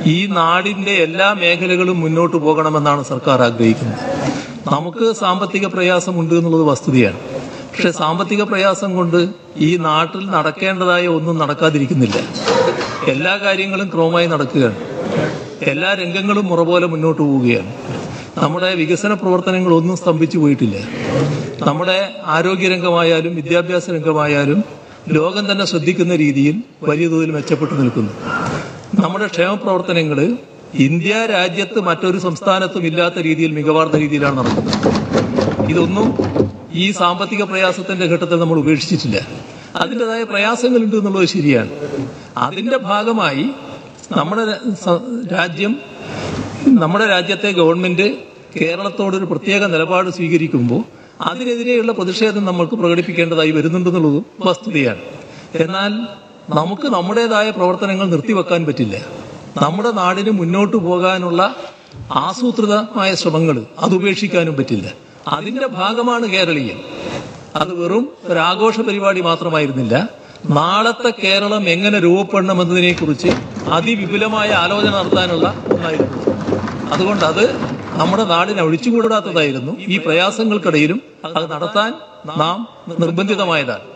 ഈ നാടിന്റെ എല്ലാ മേഖലകളും മുന്നോട്ട് പോകണമെന്നാണ് സർക്കാർ ആഗ്രഹിക്കുന്നത് നമുക്ക് സാമ്പത്തിക പ്രയാസമുണ്ട് എന്നുള്ളത് വസ്തുതയാണ് പക്ഷെ സാമ്പത്തിക പ്രയാസം കൊണ്ട് ഈ നാട്ടിൽ നടക്കേണ്ടതായ ഒന്നും നടക്കാതിരിക്കുന്നില്ല എല്ലാ കാര്യങ്ങളും ക്രമമായി നടക്കുകയാണ് എല്ലാ രംഗങ്ങളും മുറ പോലെ മുന്നോട്ട് പോവുകയാണ് നമ്മുടെ വികസന പ്രവർത്തനങ്ങളൊന്നും സ്തംഭിച്ചു പോയിട്ടില്ല നമ്മുടെ ആരോഗ്യരംഗമായാലും വിദ്യാഭ്യാസ രംഗമായാലും ലോകം തന്നെ ശ്രദ്ധിക്കുന്ന രീതിയിൽ വലിയ തോതിൽ മെച്ചപ്പെട്ടു നിൽക്കുന്നു നമ്മുടെ ക്ഷേമ പ്രവർത്തനങ്ങൾ ഇന്ത്യ രാജ്യത്ത് മറ്റൊരു സംസ്ഥാനത്തും ഇല്ലാത്ത രീതിയിൽ മികവാർന്ന രീതിയിലാണ് നടക്കുന്നത് ഇതൊന്നും ഈ സാമ്പത്തിക പ്രയാസത്തിന്റെ ഘട്ടത്തിൽ നമ്മൾ ഉപേക്ഷിച്ചിട്ടില്ല അതിൻ്റെതായ പ്രയാസങ്ങളുണ്ട് എന്നുള്ളത് ശരിയാണ് അതിന്റെ ഭാഗമായി നമ്മുടെ ര- സ- രാജ്യം നമ്മുടെ രാജ്യത്തെ ഗവൺമെന്റ് കേരളത്തോടൊരു പ്രത്യേക നിലപാട് സ്വീകരിക്കുമ്പോൾ അതിനെതിരെയുള്ള പ്രതിഷേധം നമ്മൾക്ക് പ്രകടിപ്പിക്കേണ്ടതായി വരുന്നുണ്ടെന്നുള്ളതും വസ്തുതയാണ് എന്നാൽ നമുക്ക് നമ്മുടേതായ പ്രവർത്തനങ്ങൾ നിർത്തിവെക്കാൻ പറ്റില്ല നമ്മുടെ നാടിന് മുന്നോട്ട് പോകാനുള്ള ആസൂത്രിതമായ ശ്രമങ്ങൾ അത് ഉപേക്ഷിക്കാനും പറ്റില്ല അതിന്റെ ഭാഗമാണ് കേരളീയം അത് വെറും ഒരു ആഘോഷ പരിപാടി മാത്രമായിരുന്നില്ല നാളത്തെ കേരളം എങ്ങനെ രൂപപ്പെടണമെന്നതിനെ കുറിച്ച് അതിവിപുലമായ ആലോചന നടത്താനുള്ള ഒന്നായിരുന്നു അതുകൊണ്ട് അത് നമ്മുടെ നാടിനെ ഒഴിച്ചുകൂടാത്തതായിരുന്നു ഈ പ്രയാസങ്ങൾക്കിടയിലും അത് നടത്താൻ നാം നിർബന്ധിതമായതാണ്